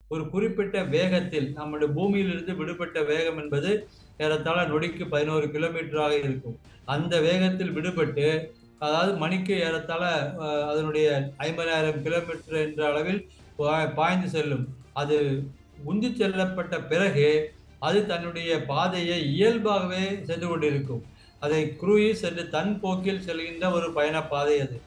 ஒரு குறிப்பிட்ட வேகத்தில் நம்முடைய பூமியிலிருந்து விடுபட்ட வேகம் என்பது ஏறத்தாழ நொடிக்கு பதினோரு கிலோமீட்டராக இருக்கும் அந்த வேகத்தில் விடுபட்டு அதாவது மணிக்கு ஏறத்தாழ அஹ், அதனுடைய ஐம்பதாயிரம் கிலோமீட்டர் என்ற அளவில் பா- பாய்ந்து செல்லும் அது உந்தி செல்லப்பட்ட பிறகு அது தன்னுடைய பாதையை இயல்பாகவே சென்று கொண்டிருக்கும் அதை குரூயிஸ் என்று தன் போக்கில் செல்கின்ற ஒரு பயண பாதை அது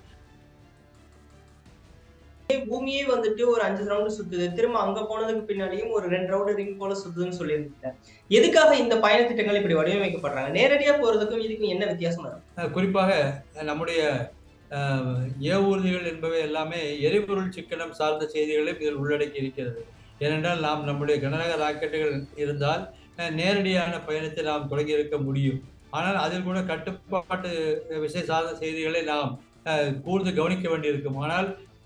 பூமியே வந்துட்டு ஒரு அஞ்சு ரவுண்டு சுத்துது திரும்ப அங்க போனதுக்கு பின்னாடியும் ஒரு ரெண்டு ரவுண்டு ரிங் போல சுத்துதுன்னு சொல்லியிருந்தேன் எதுக்காக இந்த பயண திட்டங்கள் இப்படி வடிவமைக்கப்படுறாங்க நேரடியா போறதுக்கும் இதுக்கும் என்ன வித்தியாசம் வரும் அஹ் குறிப்பாக நம்முடைய அஹ், ஏவூர்திகள் என்பவை எல்லாமே எரிபொருள் சிக்கனம் சார்ந்த செய்திகளை இதில் உள்ளடக்கி இருக்கிறது ஏனென்றால் நாம் நம்முடைய கனரக ராக்கெட்டுகள் இருந்தால் அஹ், நேரடியான பயணத்தை நாம் தொடங்கி இருக்க முடியும் ஆனால் அதில் கூட கட்டுப்பாட்டு விசை சார்ந்த செய்திகளை நாம் அஹ், கூர்ந்து கவனிக்க வேண்டியிருக்கும் ஆனால்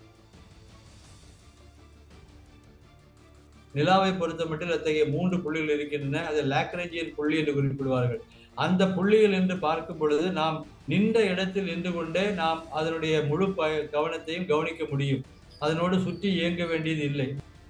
நிலாவை பொறுத்த மட்டும் அத்தகைய மூன்று புள்ளிகள் இருக்கின்றன அது லாக்ரேஜியன் புள்ளி என்று குறிப்பிடுவார்கள் அந்த புள்ளிகள் என்று பார்க்கும் பொழுது நாம் நின்ற இடத்தில் நின்று கொண்டே நாம் அதனுடைய முழு ப கவனத்தையும் கவனிக்க முடியும் அதனோடு சுற்றி இயங்க வேண்டியது இல்லை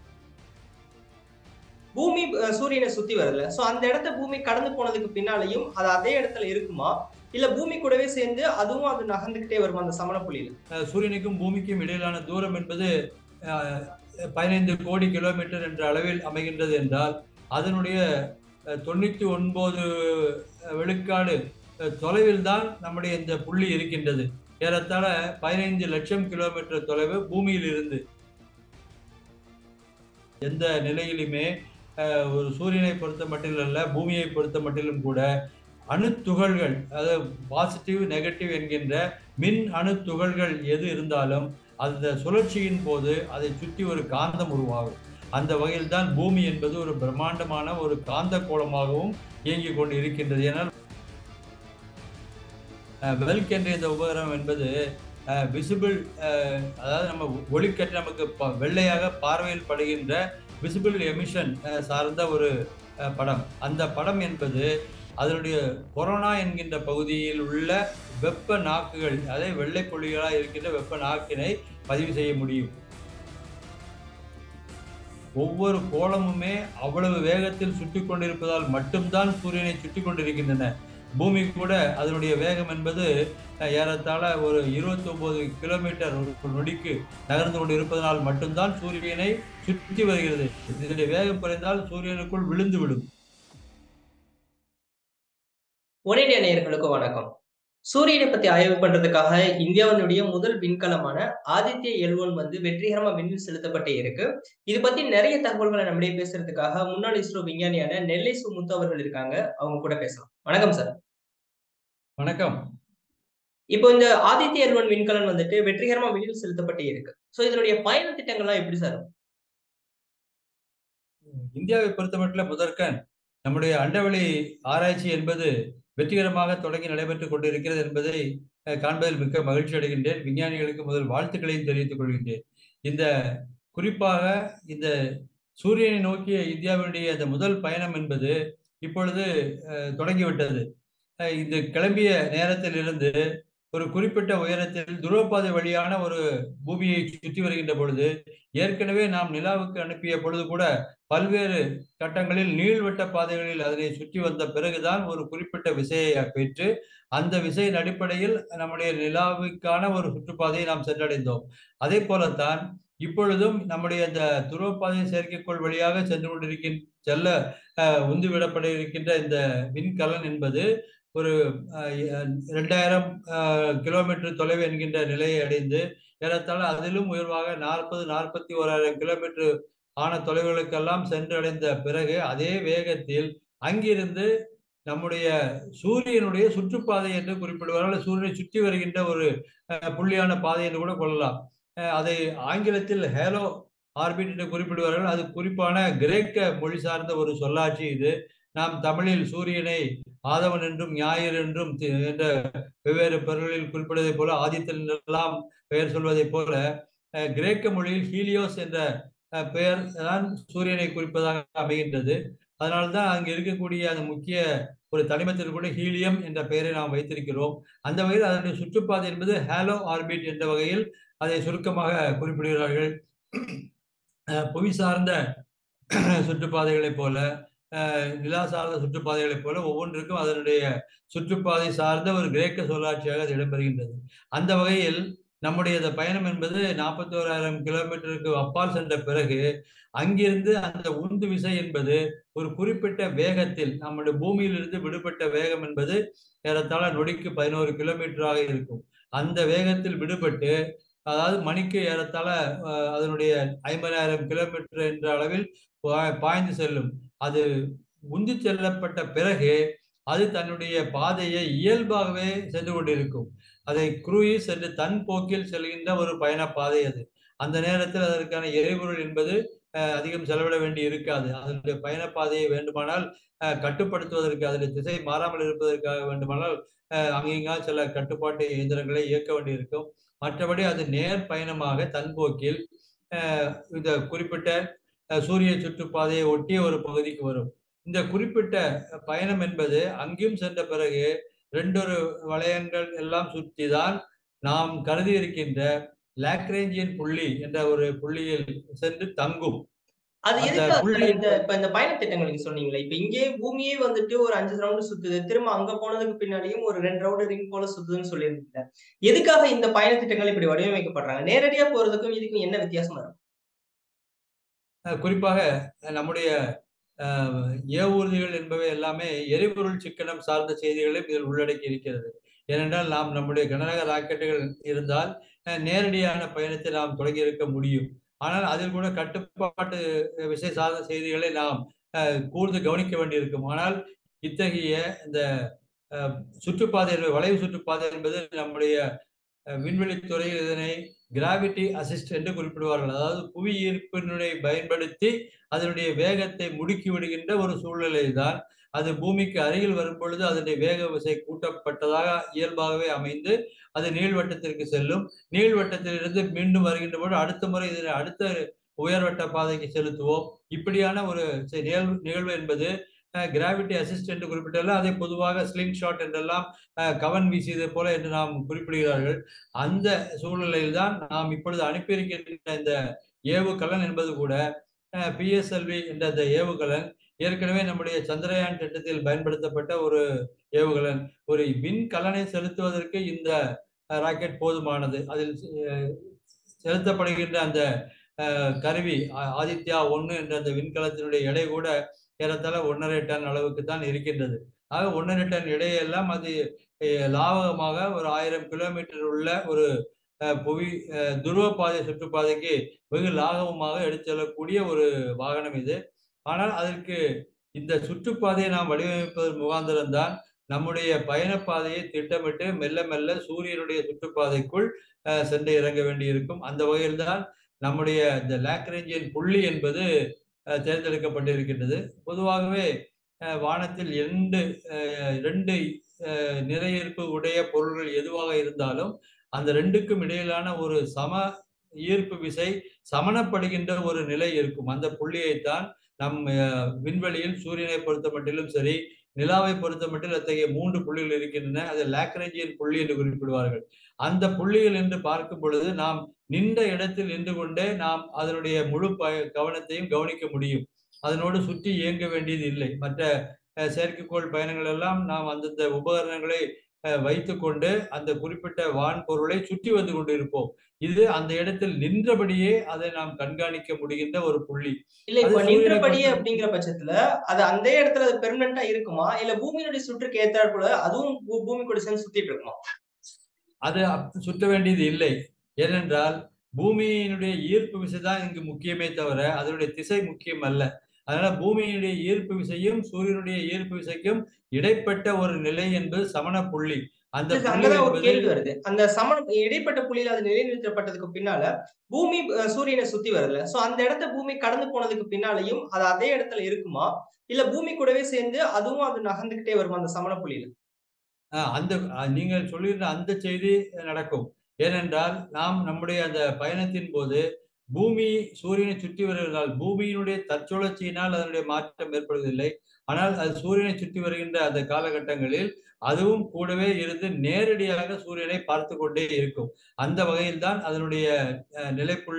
பூமி அஹ், சூரியனை சுத்தி வருதுல சோ அந்த இடத்த பூமி கடந்து போனதுக்கு பின்னாலையும் அது அதே இடத்துல இருக்குமா இல்ல பூமி கூடவே சேர்ந்து அதுவும் அது நகர்ந்துகிட்டே வருமா அந்த சமண புள்ளியில அஹ் சூரியனுக்கும் பூமிக்கும் இடையிலான தூரம் என்பது அஹ், பதினைந்து கோடி கிலோமீட்டர் என்ற அளவில் அமைகின்றது என்றால் அதனுடைய அஹ், தொண்ணூத்தி ஒன்பது விழுக்காடு அஹ், தொலைவில் தான் நம்முடைய இந்த புள்ளி இருக்கின்றது ஏறத்தாழ பதினைந்து லட்சம் கிலோமீட்டர் தொலைவு பூமியில் இருந்து எந்த நிலையிலுமே அஹ், ஒரு சூரியனை பொறுத்த மட்டிலல்ல பூமியை பொறுத்த மட்டிலும் கூட அணுத்துகள்கள் அதாவது பாசிட்டிவ் நெகட்டிவ் என்கின்ற மின் அணுத்துகள்கள் எது இருந்தாலும் அந்த சுழற்சியின் போது அதை சுற்றி ஒரு காந்தம் உருவாகும் அந்த வகையில் தான் பூமி என்பது ஒரு பிரம்மாண்டமான ஒரு காந்த கோலமாகவும் இயங்கிக் கொண்டு இருக்கின்றது ஏனால் வெல்க் என்ற இந்த உபகரணம் என்பது விசிபிள் அதாவது நம்ம ஒளிக்கற்று நமக்கு ப- வெள்ளையாக பார்வையில் படுகின்ற விசிபிள் எமிஷன் சார்ந்த ஒரு அஹ், படம் அந்த படம் என்பது அதனுடைய கொரோனா என்கின்ற பகுதியில் உள்ள வெப்ப நாக்குகள் அதே வெள்ளை புள்ளிகளாக இருக்கின்ற வெப்ப நாக்கினை பதிவு செய்ய முடியும் ஒவ்வொரு கோளமுமே அவ்வளவு வேகத்தில் சுற்றி கொண்டிருப்பதால் மட்டும்தான் சூரியனை சுற்றி கொண்டிருக்கின்றன பூமி கூட அதனுடைய வேகம் என்பது அஹ், ஏறத்தாழ ஒரு 29 கிலோமீட்டர் ஒரு நொடிக்கு நகர்ந்து கொண்டு இருப்பதனால் மட்டும்தான் சூரியனை சுற்றி வருகிறது இதனுடைய வேகம் குறைந்தால் சூரியனுக்குள் விழுந்து விடும் ஒன் இண்டியா நேயர்களுக்கு வணக்கம் சூரியனை பத்தி ஆய்வு பண்றதுக்காக இந்தியாவினுடைய முதல் விண்கலமான ஆதித்ய எல்ஒன் வந்து வெற்றிகரமா விண்ணில் செலுத்தப்பட்டு இருக்கு இது பத்தி நிறைய தகவல்களை நம்மிடையே பேசுறதுக்காக முன்னாள் இஸ்ரோ விஞ்ஞானியான நெல்லை சு முத்து அவர்கள் இருக்காங்க அவங்க கூட பேசலாம் வணக்கம் சார் வணக்கம் இப்போ இந்த ஆதித்ய எல்ஒன் விண்கலன் வந்துட்டு வெற்றிகரமா விண்ணில் செலுத்தப்பட்டு இருக்கு சோ இதனுடைய பயண திட்டங்கள்லாம் எப்படி சார் இந்தியாவை பொறுத்தமட்டில் முதற்கண் நம்முடைய அண்டவெளி ஆராய்ச்சி என்பது வெற்றிகரமாக தொடங்கி நடைபெற்றுக் கொண்டிருக்கிறது என்பதை அஹ், காண்பதில் மிக்க மகிழ்ச்சி அடைகின்றேன் விஞ்ஞானிகளுக்கு முதல் வாழ்த்துக்களையும் தெரிவித்துக் கொள்கின்றேன் இந்த குறிப்பாக இந்த சூரியனை நோக்கிய இந்தியாவினுடைய அந்த முதல் பயணம் என்பது இப்பொழுது அஹ், தொடங்கிவிட்டது அஹ், இது கிளம்பிய நேரத்திலிருந்து ஒரு குறிப்பிட்ட உயரத்தில் துருவப்பாதை வழியான ஒரு பூமியை சுற்றி வருகின்ற பொழுது ஏற்கனவே நாம் நிலாவுக்கு அனுப்பிய பொழுது கூட பல்வேறு கட்டங்களில் நீள்வட்ட பாதைகளில் அதனை சுற்றி வந்த பிறகுதான் ஒரு குறிப்பிட்ட விசையை பெற்று அந்த விசையின் அடிப்படையில் நம்முடைய நிலாவுக்கான ஒரு சுற்றுப்பாதையை நாம் சென்றடைந்தோம் அதே போலத்தான் இப்பொழுதும் நம்முடைய இந்த துருவப்பாதை செயற்கைக்கோள் வழியாக சென்று கொண்டிருக்கின்ற செல்ல அஹ், உந்துவிடப்பட இருக்கின்ற இந்த விண்கலன் என்பது ஒரு ரெண்டாயிரம் கிலோமீட்டர் தொலைவு என்கின்ற நிலையை அடைந்து ஏறத்தாழ அதிலும் உயர்வாக நாற்பது நாற்பத்தி ஓராயிரம் கிலோமீட்டர் ஆன தொலைவுகளுக்கெல்லாம் சென்றடைந்த பிறகு அதே வேகத்தில் அங்கிருந்து நம்முடைய சூரியனுடைய சுற்றுப்பாதை என்று குறிப்பிடுவார்கள் சூரியனை சுற்றி வருகின்ற ஒரு அஹ், புள்ளியான பாதை என்று கூட கொள்ளலாம் அஹ், அதை ஆங்கிலத்தில் ஹேலோ ஆர்பிட் என்று குறிப்பிடுவார்கள் அது குறிப்பான கிரேக்க மொழி சார்ந்த ஒரு சொல்லாட்சி இது நாம் தமிழில் சூரியனை ஆதவன் என்றும் ஞாயிறு என்றும் தி- என்ற வெவ்வேறு பெயர்களில் குறிப்பிடுவதைப் போல ஆதித்தன் என்றெல்லாம் பெயர் சொல்வதைப் போல அஹ், கிரேக்க மொழியில் ஹீலியோஸ் என்ற அஹ், பெயர் தான் சூரியனை குறிப்பதாக அமைகின்றது அதனால்தான் அங்கு இருக்கக்கூடிய அந்த முக்கிய ஒரு தனிமத்தில் கூட ஹீலியம் என்ற பெயரை நாம் வைத்திருக்கிறோம் அந்த வகையில் அதனுடைய சுற்றுப்பாதை என்பது ஹேலோ ஆர்பிட் என்ற வகையில் அதை சுருக்கமாக குறிப்பிடுகிறார்கள் அஹ், புவி சார்ந்த சுற்றுப்பாதைகளைப் போல அஹ், நிலா சார்ந்த சுற்றுப்பாதைகளைப் போல ஒவ்வொன்றுக்கும் அதனுடைய சுற்றுப்பாதை சார்ந்த ஒரு கிரேக்க சொல்லாட்சியாக அது இடம்பெறுகின்றது அந்த வகையில் நம்முடைய இந்த பயணம் என்பது நாற்பத்தோராயிரம் கிலோமீட்டருக்கு அப்பால் சென்ற பிறகு அங்கிருந்து அந்த உந்து விசை என்பது ஒரு குறிப்பிட்ட வேகத்தில் நம்முடைய பூமியிலிருந்து விடுபட்ட வேகம் என்பது ஏறத்தாழ நொடிக்கு பதினோரு கிலோமீட்டராக இருக்கும் அந்த வேகத்தில் விடுபட்டு அதாவது மணிக்கு ஏறத்தாழ அஹ், அதனுடைய ஐம்பதாயிரம் கிலோமீட்டர் என்ற அளவில் பா- பாய்ந்து செல்லும் அது உந்தி செல்லப்பட்ட பிறகு அது தன்னுடைய பாதையை இயல்பாகவே சென்று கொண்டிருக்கும் அதை குரூயிஸ் என்று தன் போக்கில் செல்கின்ற ஒரு பயண பாதை அது அந்த நேரத்தில் அதற்கான எரிபொருள் என்பது அஹ், அதிகம் செலவிட வேண்டி இருக்காது அதனுடைய பயண பாதையை வேண்டுமானால் அஹ், கட்டுப்படுத்துவதற்கு அதனுடைய திசை மாறாமல் இருப்பதற்காக வேண்டுமானால் அஹ், அங்கிங்கா சில கட்டுப்பாட்டு இயந்திரங்களை இயக்க வேண்டியிருக்கும் மற்றபடி அது நேர் பயணமாக தன் போக்கில் அஹ், இந்த குறிப்பிட்ட அஹ், சூரிய சுற்றுப்பாதையை ஒட்டிய ஒரு பகுதிக்கு வரும் இந்த குறிப்பிட்ட பயணம் என்பது அங்கேயும் சென்ற பிறகு ரெண்டொரு வளையங்கள் எல்லாம் சுற்றி தான் நாம் கருதி இருக்கின்ற லாக்ரேஞ்சியன் புள்ளி என்ற ஒரு புள்ளியில் சென்று தங்கும் அது அந்த எதுக்கு புள்ளி இந்த இப்ப இந்த பயண திட்டங்கள் நீங்க சொன்னீங்களே இப்ப இங்கே பூமியே வந்துட்டு ஒரு அஞ்சு ரவுண்டு சுத்துது திரும்ப அங்க போனதுக்கு பின்னாடியும் ஒரு ரெண்டு ரவுண்டு ரிங் போல சுத்துதுன்னு சொல்லியிருந்தீங்க எதுக்காக இந்த பயண திட்டங்கள் இப்படி வடிவமைக்கப்படுறாங்க நேரடியா போறதுக்கும் இதுக்கும் என்ன வித்தியாசமா இருக்கும் அஹ் குறிப்பாக அஹ் நம்முடைய அஹ், ஏவூர்திகள் என்பவை எல்லாமே எரிபொருள் சிக்கனம் சார்ந்த செய்திகளையும் இதில் உள்ளடக்கி இருக்கிறது ஏனென்றால் நாம் நம்முடைய கனரக ராக்கெட்டுகள் இருந்தால் அஹ், நேரடியான பயணத்தை நாம் தொடங்கி இருக்க முடியும் ஆனால் அதில் கூட கட்டுப்பாட்டு அஹ், விசை சார்ந்த செய்திகளை நாம் அஹ், கூர்ந்து கவனிக்க வேண்டியிருக்கும் ஆனால் இத்தகைய இந்த அஹ், சுற்றுப்பாதை என்பது வளைவு சுற்றுப்பாதை என்பது நம்முடைய அஹ், விண்வெளித் துறையில் இதனை கிராவிட்டி அசிஸ்ட் என்று குறிப்பிடுவார்கள் அதாவது புவி ஈர்ப்பினுடைய பயன்படுத்தி அதனுடைய வேகத்தை முடுக்கி விடுகின்ற ஒரு சூழ்நிலை தான் அது பூமிக்கு அருகில் வரும் பொழுது அதனுடைய வேக விசை கூட்டப்பட்டதாக இயல்பாகவே அமைந்து அது நீள்வட்டத்திற்கு செல்லும் நீள்வட்டத்திலிருந்து மீண்டும் வருகின்ற போது அடுத்த முறை இதனை அடுத்த உயர்வட்ட பாதைக்கு செலுத்துவோம் இப்படியான ஒரு செ- நிகழ்வு நிகழ்வு என்பது கிராவிட்டி அசிஸ்ட் என்று குறிப்பிட்டாலும் அதை பொதுவாக ஸ்லிங் ஷாட் என்றெல்லாம் அஹ், கவன் வீசியது போல என்று நாம் குறிப்பிடுகிறார்கள் அந்த சூழ்நிலையில் தான் நாம் இப்பொழுது அனுப்பியிருக்கின்ற இந்த ஏவுகலன் என்பது கூட பிஎஸ்எல்வி என்ற அந்த ஏவுகலன் ஏற்கனவே நம்முடைய சந்திரயான் திட்டத்தில் பயன்படுத்தப்பட்ட ஒரு ஏவுகலன் ஒரு விண்கலனை செலுத்துவதற்கு இந்த அஹ், ராக்கெட் போதுமானது அதில் அஹ், செலுத்தப்படுகின்ற அந்த அஹ், கருவி ஆ- ஆதித்யா ஒன்று என்ற அந்த விண்கலத்தினுடைய எடை கூட ஏறத்தாழ ஒன்றரை டன் அளவுக்கு தான் இருக்கின்றது ஆக ஒன்றரை டன் எடையெல்லாம் அது அஹ், லாவகமாக ஒரு ஆயிரம் கிலோமீட்டர் உள்ள ஒரு அஹ், புவி அஹ், துருவ பாதை சுற்றுப்பாதைக்கு வெகு லாகவமாக எடுத்து செல்லக்கூடிய ஒரு வாகனம் இது ஆனால் அதற்கு இந்த சுற்றுப்பாதையை நாம் வடிவமைப்பதன் முகாந்திரம் தான் நம்முடைய பயணப்பாதையை திட்டமிட்டு மெல்ல மெல்ல சூரியனுடைய சுற்றுப்பாதைக்குள் அஹ், சென்று இறங்க வேண்டியிருக்கும் அந்த வகையில் தான் நம்முடைய இந்த லாக்ரேஞ்சியன் புள்ளி என்பது அஹ், தேர்ந்தெடுக்கப்பட்டிருக்கின்றது பொதுவாகவே அஹ், வானத்தில் இரண்டு அஹ், இரண்டு அஹ், நிறையிருப்பு உடைய பொருள்கள் எதுவாக இருந்தாலும் அந்த ரெண்டுக்கும் இடையிலான ஒரு சம ஈர்ப்பு விசை சமணப்படுகின்ற ஒரு நிலை இருக்கும் அந்த புள்ளியைத்தான் நம் அஹ், விண்வெளியில் சூரியனை பொறுத்த மட்டிலும் சரி நிலாவை பொறுத்த மட்டில் அத்தகைய மூன்று புள்ளிகள் இருக்கின்றன அதை லாக்ரேஞ்சியன் புள்ளி என்று குறிப்பிடுவார்கள் அந்த புள்ளிகள் என்று பார்க்கும் பொழுது நாம் நின்ற இடத்தில் நின்று கொண்டே நாம் அதனுடைய முழு ப கவனத்தையும் கவனிக்க முடியும் அதனோடு சுற்றி இயங்க வேண்டியது இல்லை மற்ற அஹ், செயற்கைக்கோள் பயணங்கள் எல்லாம் நாம் அந்தந்த உபகரணங்களை அஹ், வைத்துக்கொண்டு அந்த குறிப்பிட்ட வான் பொருளை சுற்றி வந்து கொண்டிருப்போம் இது அந்த இடத்தில் நின்றபடியே அதை நாம் கண்காணிக்க முடிகின்ற ஒரு புள்ளி இல்ல அது இப்ப சூரியனை நின்றபடியே பொறுத்த அப்படிங்கிற பட்சத்துல அது அந்த இடத்துல அது பெர்மனண்டா இருக்குமா இல்ல பூமியினுடைய சுற்றுக்கு ஏற்றாற் போல அதுவும் பூ- பூமி கூட சேர்ந்து சுத்திட்டு இருக்குமா அது அப்- சுற்ற வேண்டியது இல்லை ஏனென்றால் பூமியினுடைய ஈர்ப்பு விசை தான் இங்கு முக்கியமே தவிர அதனுடைய திசை முக்கியம் அல்ல அதனால பூமியினுடைய ஈர்ப்பு விசையும் சூரியனுடைய ஈர்ப்பு விசைக்கும் இடைப்பட்ட ஒரு நிலை என்பது சமண புள்ளி அந்த இல்ல, புள்ளி அங்கதான் ஒரு என்பது கேள்வி வருது அந்த சமணம் இடைப்பட்ட புள்ளியில அது நிலைநிறுத்தப்பட்டதுக்கு பின்னால பூமி அஹ், சூரியனை சுத்தி வருதுல சோ அந்த இடத்த பூமி கடந்து போனதுக்கு பின்னாலையும் அது அதே இடத்துல இருக்குமா இல்ல பூமி கூடவே சேர்ந்து அதுவும் அது நகர்ந்துகிட்டே வருமா அந்த சமண புள்ளியில ஆஹ் அந்த அஹ் நீங்கள் சொல்லியிருந்த அந்த செய்தி நடக்கும் ஏனென்றால் நாம் நம்முடைய அந்த பயணத்தின் போது பூமி சூரியனை சுற்றி வருவதால் பூமியினுடைய தற்சுழற்சியினால் அதனுடைய மாற்றம் ஏற்படுவதில்லை ஆனால் அது சூரியனை சுற்றி வருகின்ற அந்த காலகட்டங்களில் அதுவும் கூடவே இருந்து நேரடியாக சூரியனை பார்த்து கொண்டே இருக்கும் அந்த வகையில் தான் அதனுடைய அஹ், நிலைப்புள்ளி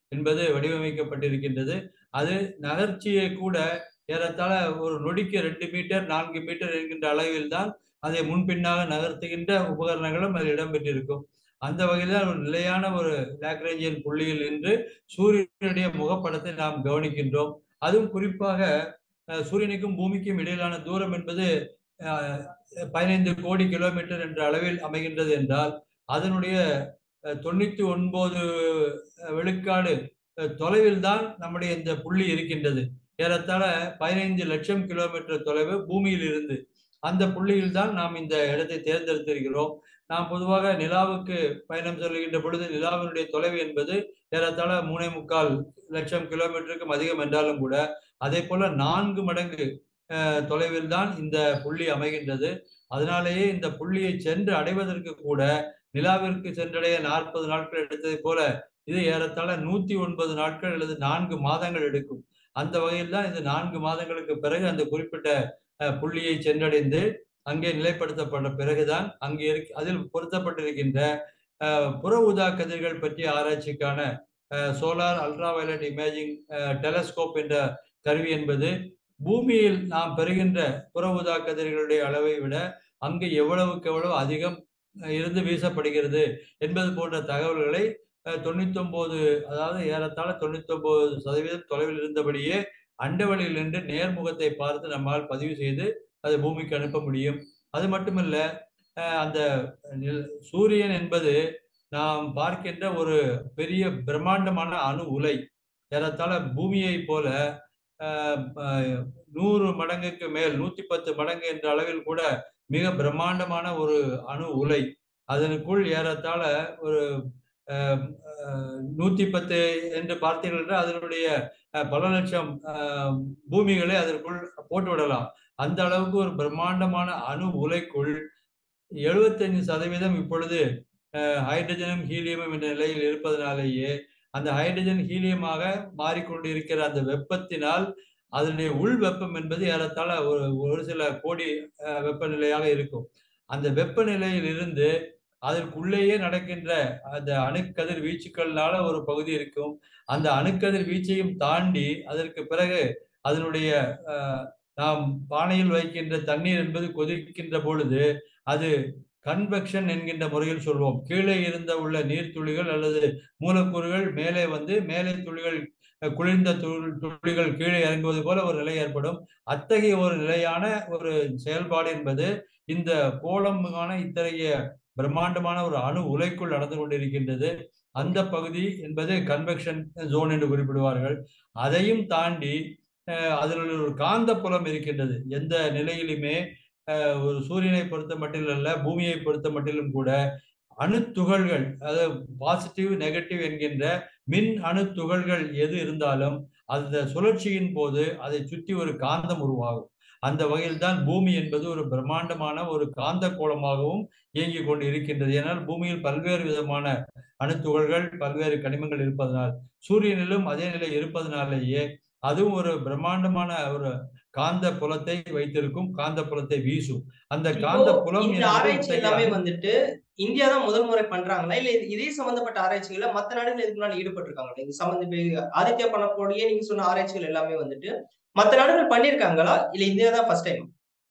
என்பது வடிவமைக்கப்பட்டிருக்கின்றது அது நகர்ச்சியை கூட ஏறத்தாழ ஒரு நொடிக்கு ரெண்டு மீட்டர் நான்கு மீட்டர் என்கின்ற அளவில் தான் அதை முன்பின்னாக நகர்த்துகின்ற உபகரணங்களும் அதில் இடம்பெற்றிருக்கும் அந்த வகையில் ஒரு நிலையான ஒரு லாக்ரேஞ்சியன் புள்ளியில் நின்று சூரியனுடைய முகப்படத்தை நாம் கவனிக்கின்றோம் அதுவும் குறிப்பாக சூரியனுக்கும் பூமிக்கும் இடையிலான தூரம் என்பது பதினைந்து கோடி கிலோமீட்டர் என்ற அளவில் அமைகின்றது என்றால் அதனுடைய தொண்ணூத்தி ஒன்பது விழுக்காடு தொலைவில் தான் நம்முடைய இந்த புள்ளி இருக்கின்றது ஏறத்தாழ பதினைந்து லட்சம் கிலோமீட்டர் தொலைவு பூமியில் இருந்து அந்த புள்ளியில் தான் நாம் இந்த இடத்தை தேர்ந்தெடுத்திருக்கிறோம் நாம் பொதுவாக நிலாவுக்கு பயணம் சொல்லுகின்ற பொழுது நிலாவினுடைய தொலைவு என்பது ஏறத்தாழ மூணே முக்கால் லட்சம் கிலோமீட்டருக்கும் அதிகம் என்றாலும் கூட அதே போல நான்கு மடங்கு தொலைவில் தான் இந்த புள்ளி அமைகின்றது அதனாலேயே இந்த புள்ளியை சென்று அடைவதற்கு கூட நிலாவிற்கு சென்றடைய நாற்பது நாட்கள் எடுத்ததை போல இது ஏறத்தாழ நூத்தி ஒன்பது நாட்கள் அல்லது நான்கு மாதங்கள் எடுக்கும் அந்த வகையில் தான் இந்த நான்கு மாதங்களுக்கு பிறகு அந்த குறிப்பிட்ட புள்ளியை சென்றடைந்து அங்கே நிலைப்படுத்தப்பட்ட பிறகுதான் அங்கே இருக்கு அதில் பொருத்தப்பட்டிருக்கின்ற புற ஊதா கதிர்கள் பற்றிய ஆராய்ச்சிக்கான solar ultra violet imaging telescope என்ற கருவி என்பது பூமியில் நாம் பெறுகின்ற புற ஊதா கதிர்களுடைய அளவை விட அங்கு எவ்வளவுக்கு எவ்வளவு அதிகம் இருந்து வீசப்படுகிறது என்பது போன்ற தகவல்களை தொண்ணூத்தி ஒன்பது அதாவது ஏறத்தாழ தொண்ணூத்தி ஒன்பது சதவீதம் தொலைவில் இருந்தபடியே அண்டவெளியில் நின்று நேர்முகத்தை பார்த்து நம்மால் பதிவு செய்து அதை பூமிக்கு அனுப்ப முடியும் அது மட்டுமல்ல அந்த சூரியன் என்பது நாம் பார்க்கின்ற ஒரு பெரிய பிரம்மாண்டமான அணு உலை ஏறத்தாழ பூமியை போல நூறு மடங்குக்கு மேல் நூத்தி பத்து மடங்கு என்ற அளவில் கூட மிக பிரம்மாண்டமான ஒரு அணு உலை அதனுக்குள் ஏறத்தாழ ஒரு நூத்தி பத்து என்று பார்த்தீர்கள் என்றால் அதனுடைய பல லட்சம் பூமிகளை அதற்குள் போட்டு விடலாம் அந்த அளவுக்கு ஒரு பிரம்மாண்டமான அணு உலைக்குள் எழுபத்தஞ்சு சதவீதம் இப்பொழுது ஹைட்ரஜனும் ஹீலியமும் என்ற நிலையில் இருப்பதனாலேயே அந்த ஹைட்ரஜன் ஹீலியமாக மாறிக்கொண்டிருக்கிற அந்த வெப்பத்தினால் அதனுடைய உள் வெப்பம் என்பது ஏறத்தாழ ஒரு ஒரு சில கோடி வெப்பநிலையாக இருக்கும் அந்த வெப்பநிலையில் இருந்து அதற்குள்ளேயே நடக்கின்ற அந்த அணுக்கதிர் வீச்சுக்கள்னால ஒரு பகுதி இருக்கும் அந்த அணுக்கதிர் வீச்சையும் தாண்டி அதற்கு பிறகு அதனுடைய நாம் பானையில் வைக்கின்ற தண்ணீர் என்பது கொதிக்கின்ற பொழுது அது கன்வெக்ஷன் என்கின்ற முறையில் சொல்வோம் கீழே இருந்த உள்ள நீர்த்துளிகள் அல்லது மூலக்கூறுகள் மேலே வந்து மேலே துளிகள் குளிர்ந்த துளிகள் கீழே இறங்குவது போல ஒரு நிலை ஏற்படும் அத்தகைய ஒரு நிலையான ஒரு செயல்பாடு என்பது இந்த கோலமான இத்தகைய பிரம்மாண்டமான ஒரு அணு உலைக்குள் நடந்து கொண்டிருக்கின்றது அந்த பகுதி என்பது கன்வெக்ஷன் ஜோன் என்று குறிப்பிடுவார்கள் அதையும் தாண்டி அதில் ஒரு காந்த புலம் இருக்கின்றது எந்த நிலையிலுமே ஒரு சூரியனை பொறுத்த மட்டிலும் அல்ல பூமியை பொறுத்த மட்டிலும் கூட அணு துகள்கள் அதாவது பாசிட்டிவ் நெகட்டிவ் என்கின்ற மின் அணு துகள்கள் எது இருந்தாலும் அந்த சுழற்சியின் போது அதை சுற்றி ஒரு காந்தம் உருவாகும் அந்த வகையில் தான் பூமி என்பது ஒரு பிரம்மாண்டமான ஒரு காந்த கோலமாகவும் இயங்கிக் கொண்டு இருக்கின்றது ஏனால் பூமியில் பல்வேறு விதமான அணுத்துகள்கள் பல்வேறு கனிமங்கள் இருப்பதனால் சூரியனிலும் அதே நிலை இருப்பதனாலேயே அதுவும் ஒரு பிரம்மாண்டமான ஒரு காந்த புலத்தை வைத்திருக்கும் காந்த புலத்தை வீசும் அந்த காந்த புலம் இந்த ஆராய்ச்சி எல்லாமே வந்துட்டு இந்தியா தான் முதல் முறை பண்றாங்களா இல்ல இதே சம்பந்தப்பட்ட ஆராய்ச்சிகளை மத்த நாடுகள் இதுக்கு முன்னாடி ஈடுபட்டு இருக்காங்களா இது சம்பந்த ஆதித்யா பண்ணக்கூடிய நீங்க சொன்ன ஆராய்ச்சிகள் எல்லாமே வந்துட்டு மத்த நாடுகள் பண்ணிருக்காங்களா இல்ல இந்தியா தான் ஃபர்ஸ்ட் டைம்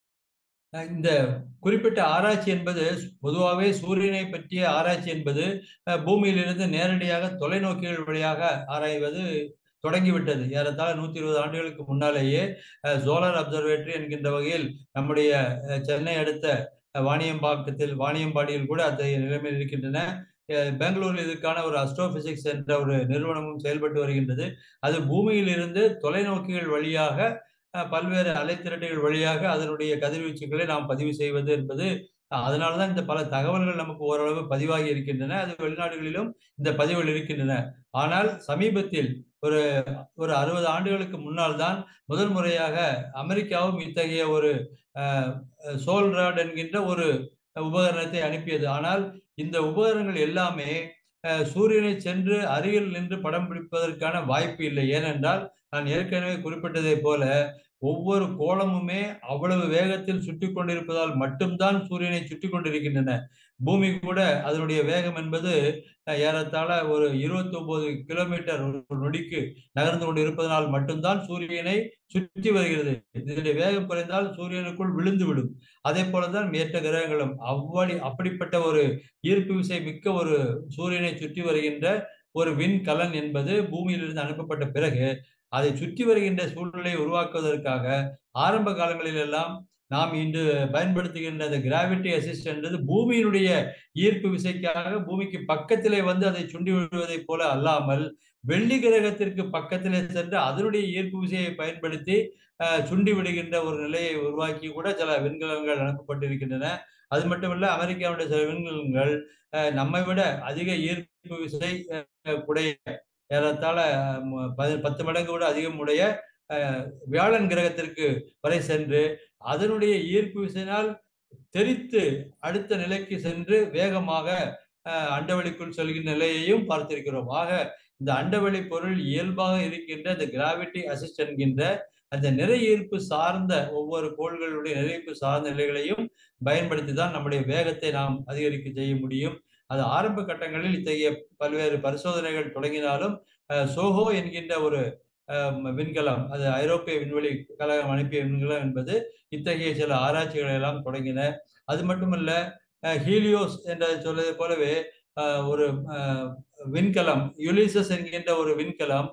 இந்த குறிப்பிட்ட ஆராய்ச்சி என்பது பொதுவாகவே சூரியனை பற்றிய ஆராய்ச்சி என்பது பூமியிலிருந்து நேரடியாக தொலைநோக்கிகள் வழியாக ஆராய்வது தொடங்கிவிட்டது ஏறத்தாழ நூத்தி இருபது ஆண்டுகளுக்கு முன்னாலேயே சோலார் அப்சர்வேட்டரி என்கின்ற வகையில் நம்முடைய சென்னை அடுத்த வாணியம்பாக்கத்தில் வாணியம்பாடியில் கூட அத்தகைய நிலைமையில் இருக்கின்றன பெங்களூரில் இதுக்கான ஒரு அஸ்ட்ரோபிசிக்ஸ் என்ற ஒரு நிறுவனமும் செயல்பட்டு வருகின்றது அது பூமியில் இருந்து தொலைநோக்கிகள் வழியாக பல்வேறு அலைத்திரட்டுகள் வழியாக அதனுடைய கதிர்வீச்சுகளை நாம் பதிவு செய்வது என்பது அதனாலதான் இந்த பல தகவல்கள் நமக்கு ஓரளவு பதிவாகி இருக்கின்றன அது வெளிநாடுகளிலும் இந்த பதிவுகள் இருக்கின்றன ஆனால் சமீபத்தில் ஒரு ஒரு அறுபது ஆண்டுகளுக்கு முன்னால் தான் முதல் முறையாக அமெரிக்காவும் இத்தகைய ஒரு சோல் ராட் என்கின்ற ஒரு உபகரணத்தை அனுப்பியது ஆனால் இந்த உபகரணங்கள் எல்லாமே சூரியனை சென்று அருகில் நின்று படம் பிடிப்பதற்கான வாய்ப்பு இல்லை ஏனென்றால் நான் ஏற்கனவே குறிப்பிட்டதைப் போல ஒவ்வொரு கோளமுமே அவ்வளவு வேகத்தில் சுற்றி கொண்டிருப்பதால் மட்டும்தான் சூரியனை சுற்றி கொண்டிருக்கின்றன பூமி கூட அதனுடைய வேகம் என்பது ஏறத்தாழ ஒரு இருபத்தி ஒன்பது கிலோமீட்டர் ஒரு நொடிக்கு நகர்ந்து கொண்டு இருப்பதனால் மட்டும்தான் சூரியனை சுற்றி வருகிறது இதனுடைய வேகம் குறைந்தால் சூரியனுக்குள் விழுந்து விடும் அதே போலதான் மேற்ற கிரகங்களும் அவ்வளி அப்படிப்பட்ட ஒரு ஈர்ப்பு விசை மிக்க ஒரு சூரியனை சுற்றி வருகின்ற ஒரு விண்கலன் என்பது பூமியிலிருந்து அனுப்பப்பட்ட பிறகு அதை சுற்றி வருகின்ற சூழ்நிலையை உருவாக்குவதற்காக ஆரம்ப காலங்களில் எல்லாம் நாம் இன்று பயன்படுத்துகின்ற அந்த கிராவிட்டி அசிஸ்ட் என்றது பூமியினுடைய ஈர்ப்பு விசைக்காக பூமிக்கு பக்கத்திலே வந்து அதை சுண்டி விடுவதைப் போல அல்லாமல் வெள்ளி கிரகத்திற்கு பக்கத்திலே சென்று அதனுடைய ஈர்ப்பு விசையை பயன்படுத்தி சுண்டி விடுகின்ற ஒரு நிலையை உருவாக்கி கூட சில விண்கலங்கள் அனுப்பப்பட்டிருக்கின்றன அது மட்டுமல்ல அமெரிக்காவுடைய சில விண்கலங்கள் நம்மை விட அதிக ஈர்ப்பு விசை உடைய ஏறத்தாழ பத்து மடங்கு விட அதிகம் உடைய வியாழன் கிரகத்திற்கு வரை சென்று அதனுடைய ஈர்ப்பு விசையினால் தெரித்து அடுத்த நிலைக்கு சென்று வேகமாக அண்டவெளிக்குள் செல்கின்ற நிலையையும் பார்த்திருக்கிறோம் ஆக இந்த அண்டவெளி பொருள் இயல்பாக இருக்கின்ற இந்த கிராவிட்டி அசிஸ்ட் என்கின்ற அந்த நிறை ஈர்ப்பு சார்ந்த ஒவ்வொரு கோள்களுடைய நிறைப்பு சார்ந்த நிலைகளையும் பயன்படுத்தி தான் நம்முடைய வேகத்தை நாம் அதிகரிக்க செய்ய முடியும் அது ஆரம்ப கட்டங்களில் இத்தகைய பல்வேறு பரிசோதனைகள் தொடங்கினாலும் சோஹோ என்கின்ற ஒரு விண்கலம் அது ஐரோப்பிய விண்வெளி கழகம் அனுப்பிய விண்கலம் என்பது இத்தகைய சில ஆராய்ச்சிகளை எல்லாம் தொடங்கின அது மட்டுமல்ல ஹீலியோஸ் என்ற சொல்வதை போலவே ஒரு விண்கலம் யுலிசஸ் என்கின்ற ஒரு விண்கலம்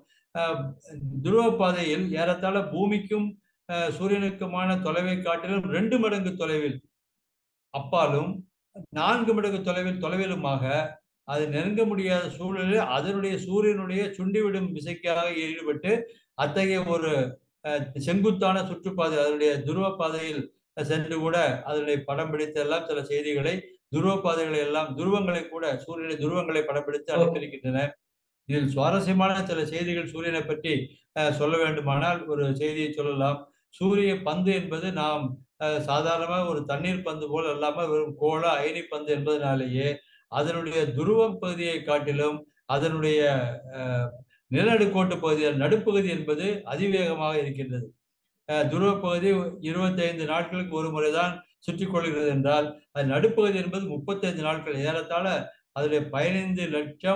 துருவ பாதையில் ஏறத்தாழ பூமிக்கும் சூரியனுக்குமான தொலைவை காட்டிலும் ரெண்டு மடங்கு தொலைவில் அப்பாலும் நான்கு மடங்கு தொலைவில் தொலைவிலுமாக அது நெருங்க முடியாத சூழலில் அதனுடைய சூரியனுடைய சுண்டிவிடும் விசைக்காக ஈடுபட்டு அத்தகைய ஒரு செங்குத்தான சுற்றுப்பாதை அதனுடைய துருவ பாதையில் சென்று கூட அதனுடைய படம் பிடித்த எல்லாம் சில செய்திகளை துருவ பாதைகளை எல்லாம் துருவங்களை கூட சூரியனை துருவங்களை படம் பிடித்து அனுப்பியிருக்கின்றன இதில் சுவாரஸ்யமான சில செய்திகள் சூரியனை பற்றி சொல்ல வேண்டுமானால் ஒரு செய்தியை சொல்லலாம் சூரிய பந்து என்பது நாம் சாதாரணமாக ஒரு தண்ணீர் பந்து போல் அல்லாமல் வெறும் கோள அயனி பந்து என்பதனாலேயே அதனுடைய துருவ பகுதியை காட்டிலும் அதனுடைய நிலநடுக்கோட்டு பகுதி நடுப்பகுதி என்பது அதிவேகமாக இருக்கின்றது துருவ பகுதி இருபத்தைந்து நாட்களுக்கு ஒரு முறைதான் சுற்றி கொள்கிறது என்றால் அது நடுப்பகுதி என்பது முப்பத்தைந்து நாட்கள் ஏறத்தாழ அதில் பதினைந்து லட்சம்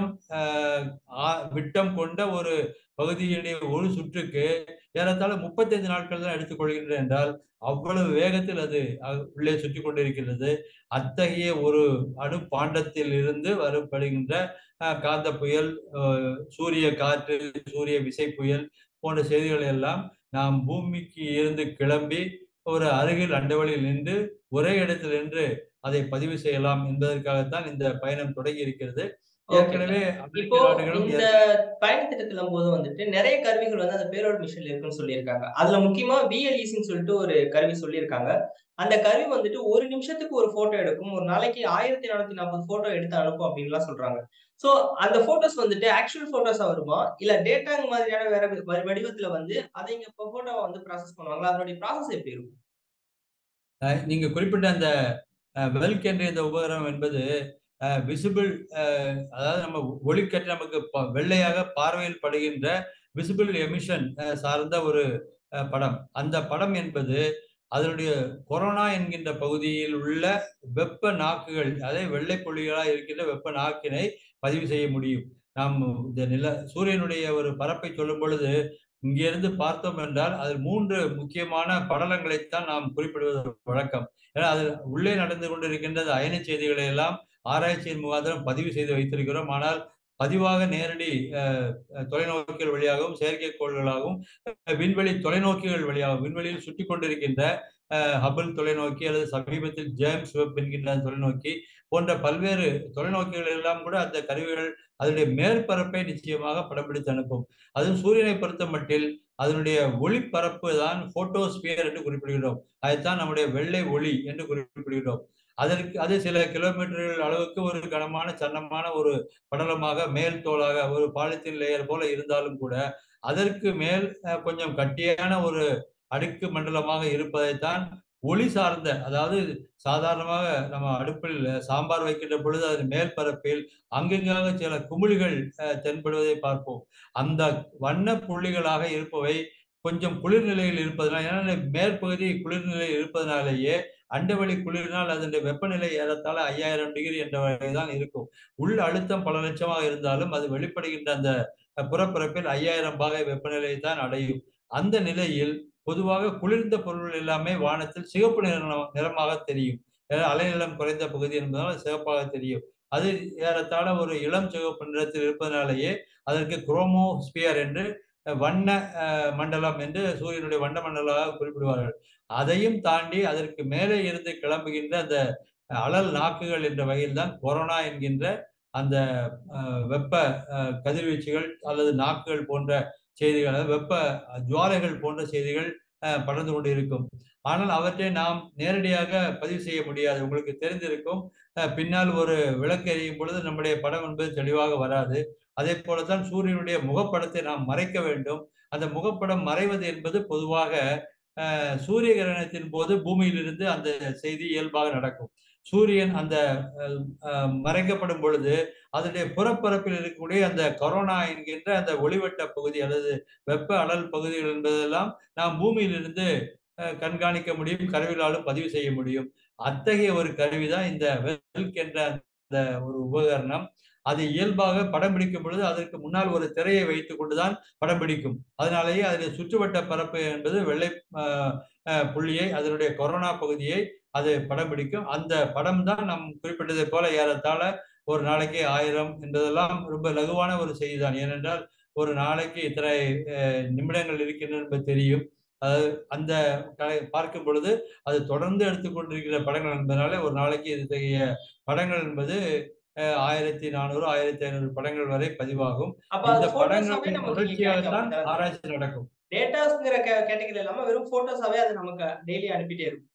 விட்டம் கொண்ட ஒரு பகுதியினுடைய ஒரு சுற்றுக்கு ஏறத்தாழ முப்பத்தைந்து நாட்கள் தான் எடுத்துக்கொள்கின்றன என்றால் அவ்வளவு வேகத்தில் அது உள்ளே சுற்றி கொண்டிருக்கிறது அத்தகைய ஒரு அணு பாண்டத்தில் இருந்து வரப்படுகின்ற காந்த புயல் சூரிய காற்று சூரிய விசை புயல் போன்ற செய்திகளை எல்லாம் நாம் பூமிக்கு இருந்து கிளம்பி ஒரு அருகில் அண்டவெளியில் நின்று ஒரே இடத்தில் நின்று அதை பதிவு செய்யலாம் என்பதற்காகத்தான் இந்த பயணம் தொடங்கி இருக்கிறது ஏற்கனவே இப்போ இந்த பயணத்திட்டத்துல போது வந்துட்டு நிறைய கருவிகள் வந்து அந்த பேரோட் மிஷன்ல இருக்குன்னு சொல்லியிருக்காங்க அதுல முக்கியமா பிஎல்இசின்னு சொல்லிட்டு ஒரு கருவி சொல்லியிருக்காங்க அந்த கருவி வந்துட்டு ஒரு நிமிஷத்துக்கு ஒரு போட்டோ எடுக்கும் ஒரு நாளைக்கு ஆயிரத்தி நானூத்தி நாற்பது போட்டோ எடுத்து அனுப்பும் அப்படின்லாம் சொல்றாங்க சோ அந்த போட்டோஸ் வந்துட்டு ஆக்சுவல் போட்டோஸா வருமா இல்ல டேட்டாங்க மாதிரியான வேற வடிவத்துல வந்து அதை இங்க போட்டோவை வந்து ப்ராசஸ் பண்ணுவாங்களா அதனுடைய ப்ராசஸ் எப்படி இருக்கும் நீங்க குறிப்பிட்ட அந்த வெல்க் என்ற இந்த உபகரணம் என்பது விசிபிள் அதாவது நம்ம ஒளிக்கற்று நமக்கு வெள்ளையாக பார்வையில் படுகின்ற விசிபிள் எமிஷன் சார்ந்த ஒரு படம் அந்த படம் என்பது அதனுடைய கொரோனா என்கின்ற பகுதியில் உள்ள வெப்ப நாக்குகள் அதே வெள்ளை புள்ளிகளாக இருக்கின்ற வெப்ப நாக்கினை பதிவு செய்ய முடியும் நாம் இந்த நில சூரியனுடைய ஒரு பரப்பை சொல்லும் பொழுது இங்கிருந்து பார்த்தோம் என்றால் அதில் மூன்று முக்கியமான படலங்களைத்தான் நாம் குறிப்பிடுவது வழக்கம் ஏன்னா அது உள்ளே நடந்து கொண்டிருக்கின்ற அயன செய்திகளை எல்லாம் ஆராய்ச்சியின் முகாந்திரம் பதிவு செய்து வைத்திருக்கிறோம் ஆனால் பதிவாக நேரடி தொலைநோக்கிகள் வழியாகவும் செயற்கைக்கோள்களாகவும் விண்வெளி தொலைநோக்கிகள் வழியாகவும் விண்வெளியில் சுற்றி கொண்டிருக்கின்ற ஹபிள் தொலைநோக்கி அல்லது சமீபத்தில் ஜேம்ஸ் வெப் என்கின்ற தொலைநோக்கி போன்ற பல்வேறு தொலைநோக்கிகள் எல்லாம் கூட அந்த கருவிகள் அதனுடைய மேற்பரப்பை நிச்சயமாக படம் பிடித்து அனுப்பும் அதுவும் சூரியனை பொறுத்த மட்டில் அதனுடைய ஒளிப்பரப்பு தான் போட்டோஸ்பியர் என்று குறிப்பிடுகிறோம் அதைத்தான் நம்முடைய வெள்ளை ஒளி என்று குறிப்பிடுகிறோம் அதற்கு அது சில கிலோமீட்டர்கள் அளவுக்கு ஒரு கனமான சன்னமான ஒரு படலமாக மேல் தோலாக ஒரு பாலித்தீன் லேயர் போல இருந்தாலும் கூட அதற்கு மேல் கொஞ்சம் கட்டியான ஒரு அடுக்கு மண்டலமாக இருப்பதைத்தான் ஒளி சார்ந்த அதாவது சாதாரணமாக நம்ம அடுப்பில் சாம்பார் வைக்கின்ற பொழுது அதன் மேற்பரப்பில் அங்கங்காக சில குமிழிகள் அஹ், தென்படுவதை பார்ப்போம் அந்த வண்ண புள்ளிகளாக இருப்பவை கொஞ்சம் குளிர்நிலையில் இருப்பதனால் ஏன்னா மேற்பகுதி குளிர்நிலையில் இருப்பதனாலேயே அண்டவெளி குளிரினால் அதனுடைய வெப்பநிலை ஏறத்தாழ ஐயாயிரம் டிகிரி என்ற வகைதான் இருக்கும் உள் அழுத்தம் பல லட்சமாக இருந்தாலும் அது வெளிப்படுகின்ற அந்த அஹ், புறப்பரப்பில் ஐயாயிரம் பாகை வெப்பநிலையை தான் அடையும் அந்த நிலையில் பொதுவாக குளிர்ந்த பொருள்கள் எல்லாமே வானத்தில் சிவப்பு நிறம் நிறமாக தெரியும் ஏன்னா அலைநீளம் குறைந்த பகுதி என்பதனால் சிவப்பாக தெரியும் அது ஏறத்தாழ ஒரு இளம் சிவப்பு நிறத்தில் இருப்பதனாலேயே அதற்கு குரோமோஸ்பியர் என்று அஹ், வண்ண அஹ், மண்டலம் என்று சூரியனுடைய வண்ண மண்டலமாக குறிப்பிடுவார்கள் அதையும் தாண்டி அதற்கு மேலே இருந்து கிளம்புகின்ற அந்த அனல் நாக்குகள் என்ற வகையில் தான் கொரோனா என்கின்ற அந்த அஹ், வெப்ப அஹ், கதிர்வீச்சுகள் அல்லது நாக்குகள் போன்ற செய்திகள் அதாவது வெப்ப ஜுவாலைகள் போன்ற செய்திகள் அஹ், படர்ந்து கொண்டிருக்கும் ஆனால் அவற்றை நாம் நேரடியாக பதிவு செய்ய முடியாது உங்களுக்கு தெரிந்திருக்கும் அஹ், பின்னால் ஒரு விளக்கு எரியும் பொழுது நம்முடைய படம் என்பது தெளிவாக வராது அதே போலதான் சூரியனுடைய முகப்படத்தை நாம் மறைக்க வேண்டும் அந்த முகப்படம் மறைவது என்பது பொதுவாக அஹ், சூரிய கிரகணத்தின் போது பூமியிலிருந்து அந்த செய்தி இயல்பாக நடக்கும் சூரியன் அந்த அஹ், அஹ், மறைக்கப்படும் பொழுது அதனுடைய புறப்பரப்பில் இருக்கக்கூடிய அந்த கொரோனா என்கின்ற அந்த ஒளிவட்ட பகுதி அல்லது வெப்ப அனல் பகுதிகள் என்பதெல்லாம் நாம் பூமியிலிருந்து அஹ், கண்காணிக்க முடியும் கருவிகளாலும் பதிவு செய்ய முடியும் அத்தகைய ஒரு கருவி தான் இந்த வெல்க் என்ற அந்த ஒரு உபகரணம் அது இயல்பாக படம் பிடிக்கும் பொழுது அதற்கு முன்னால் ஒரு திரையை வைத்துக் கொண்டுதான் படம் பிடிக்கும் அதனாலேயே அதில் சுற்றுவட்ட பரப்பு என்பது வெள்ளை அஹ், அஹ், புள்ளியை அதனுடைய கொரோனா பகுதியை அது படம் பிடிக்கும் அந்த படம் தான் நாம் குறிப்பிட்டதை போல ஏறத்தாழ ஒரு நாளைக்கு ஆயிரம் என்பதெல்லாம் ரொம்ப லகுவான ஒரு செய்தி தான் ஏனென்றால் ஒரு நாளைக்கு இத்தனை அஹ், நிமிடங்கள் இருக்கின்றன என்பது தெரியும் அதாவது அந்த க- பார்க்கும் பொழுது அது தொடர்ந்து எடுத்துக்கொண்டிருக்கிற படங்கள் என்பதனால ஒரு நாளைக்கு இத்தகைய படங்கள் என்பது அஹ், ஆயிரத்தி நானூறு ஆயிரத்தி ஐநூறு படங்கள் வரை பதிவாகும் அப்ப இந்த அது போட்டோஸாவே படங்களின் நமக்கு தொடர்ச்சியாக தான் கிடைக்கும் ஆராய்ச்சி நடக்கும் டேட்டாஸ்ங்கிற கேட்டகரி இல்லாம வெறும் போட்டோஸாவே அது நமக்கு டெய்லி அனுப்பிட்டே இருக்கும்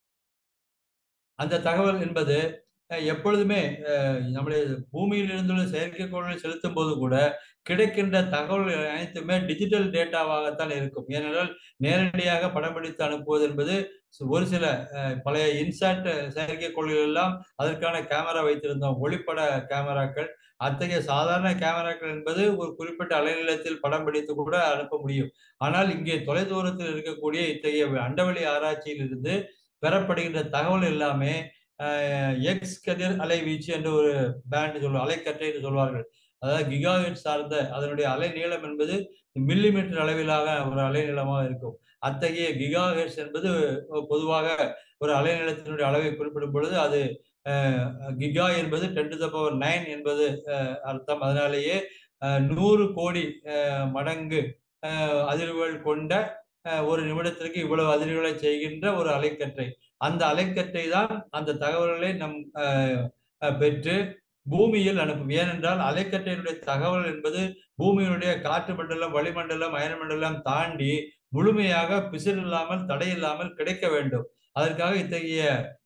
அந்த தகவல் என்பது அஹ், எப்பொழுதுமே அஹ், நம்முடைய பூமியில் இருந்துள்ள செயற்கைக்கோள்களை செலுத்தும் போது கூட கிடைக்கின்ற தகவல்கள் அனைத்துமே டிஜிட்டல் டேட்டாவாகத்தான் இருக்கும் ஏனென்றால் நேரடியாக படம் பிடித்து அனுப்புவது என்பது ஒரு சில அஹ், பழைய இன்சாட் செயற்கைக்கோள்கள் எல்லாம் அதற்கான கேமரா வைத்திருந்தோம் ஒளிப்பட கேமராக்கள் அத்தகைய சாதாரண கேமராக்கள் என்பது ஒரு குறிப்பிட்ட அலைநீளத்தில் படம் பிடித்து கூட அனுப்ப முடியும் ஆனால் இங்கே தொலைதூரத்தில் இருக்கக்கூடிய இத்தகைய அண்டவெளி ஆராய்ச்சியிலிருந்து பெறப்படுகின்ற தகவல் எல்லாமே எக்ஸ் கதிர் அலைவீச்சு என்று ஒரு பேண்ட் சொல்லுவாங்க அலைக்கற்றை என்று சொல்வார்கள் அதாவது கிகாஹெட் சார்ந்த அதனுடைய அலை நீளம் என்பது மில்லிமீட்டர் அளவிலான ஒரு அலைநீளமாக இருக்கும் அத்தகைய கிகாஹெட்ஸ் என்பது பொதுவாக ஒரு அலைநீளத்தினுடைய அளவை குறிப்பிடும் பொழுது அது அஹ், கிகா என்பது ten to the power nine என்பது அஹ், அர்த்தம் அதனாலேயே அஹ், நூறு கோடி அஹ், மடங்கு அஹ், அதிர்வுகள் கொண்ட அஹ், ஒரு நிமிடத்திற்கு இவ்வளவு அதிர்வுகளை செய்கின்ற ஒரு அலைக்கற்றை அந்த அலைக்கற்றை தான் அந்த தகவல்களை நம் அஹ், அஹ், பெற்று பூமியில் அனுப்பும் ஏனென்றால் அலைக்கற்றையினுடைய தகவல் என்பது பூமியினுடைய காற்று மண்டலம் வளிமண்டலம் அயனமண்டலம் தாண்டி முழுமையாக பிசிறு இல்லாமல் தடையில்லாமல் கிடைக்க வேண்டும் அதற்காக இத்தகைய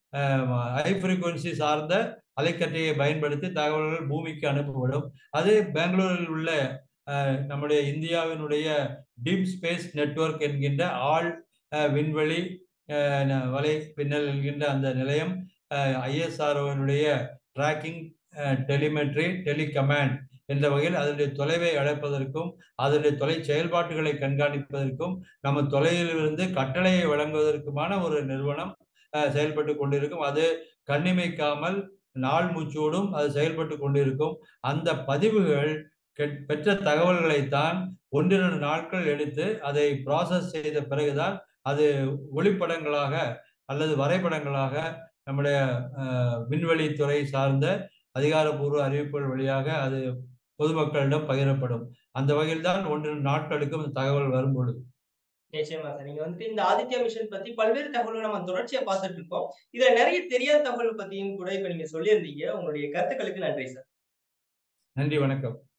ஹை ஃப்ரீக்குவன்சி சார்ந்த அலைக்கற்றையை பயன்படுத்தி தகவல்கள் பூமிக்கு அனுப்பப்படும் அது பெங்களூரில் உள்ள அஹ், நம்முடைய இந்தியாவினுடைய டீப் ஸ்பேஸ் நெட்வொர்க் என்கின்ற ஆள் அஹ், விண்வெளி அஹ், ந- வலை பின்னல் என்கின்ற அந்த நிலையம் ஐஎஸ்ஆர்ஓனுடைய ட்ராக்கிங் டெலிமெட்ரி டெலிகமாண்ட் என்ற வகையில் அதனுடைய தொலைவை அழைப்பதற்கும் அதனுடைய தொலை செயல்பாட்டுகளை கண்காணிப்பதற்கும் நம்ம தொலைவிலிருந்து கட்டளையை வழங்குவதற்குமான ஒரு நிறுவனம் அஹ், செயல்பட்டு கொண்டிருக்கும் அது கண்ணிமைக்காமல் நாள் மூச்சோடும் அது செயல்பட்டு கொண்டிருக்கும் அந்த பதிவுகள் கெட்- பெற்ற தகவல்களைத்தான் ஒன்றிரண்டு நாட்கள் எடுத்து அதை ப்ராசஸ் செய்த பிறகுதான் அது ஒளிப்படங்களாக அல்லது வரைபடங்களாக நம்முடைய அஹ், விண்வெளித்துறை சார்ந்த அதிகாரப்பூர்வ அறிவிப்புகள் வழியாக அது பொதுமக்களிடம் பகிரப்படும் அந்த வகையில் தான் ஒன்று நாட்களுக்கும் இந்த தகவல் வரும் பொழுது நிச்சயமா சார் நீங்க வந்துட்டு இந்த ஆதித்யா மிஷன் பத்தி பல்வேறு தகவல்கள் நம்ம தொடர்ச்சியா பார்த்துட்டு இருக்கோம் இதுல நிறைய தெரியாத தகவல் பத்தியும் கூட இப்ப நீங்க சொல்லியிருந்தீங்க உங்களுடைய கருத்துக்களுக்கு நன்றி சார் நன்றி வணக்கம்